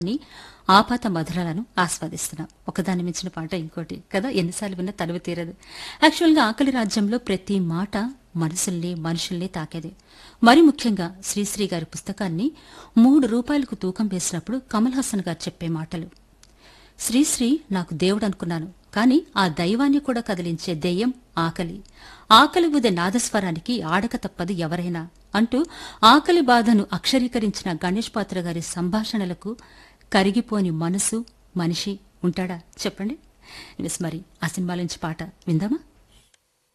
ని ఆపాత మధురాలను ఆస్వాదిస్తున్నాం ఒకదాని మించిన పాట ఇంకోటి కదా ఎన్నిసార్లు విన్నా తలువ తీరదు యాక్చువల్గా ఆకలి రాజ్యంలో ప్రతి మాట మనసుల్ని మనుషుల్ని తాకేది మరి ముఖ్యంగా శ్రీశ్రీ గారి పుస్తకాన్ని మూడు రూపాయలకు తూకం వేసినప్పుడు కమల్ హాసన్ గారు చెప్పే మాటలు శ్రీశ్రీ నాకు దేవుడు అనుకున్నాను కాని ఆ దైవాన్ని కూడా కదిలించే దెయ్యం ఆకలి ఆకలి ఉదే నాదస్వరానికి ఆడక తప్పదు ఎవరైనా అంటూ ఆకలి బాధను అక్షరీకరించిన గణేష్ పాత్ర గారి సంభాషణలకు కరిగిపోని మనసు మనిషి ఉంటాడా చెప్పండి ఎస్ మరి ఆ సినిమా నుంచి పాట విందామా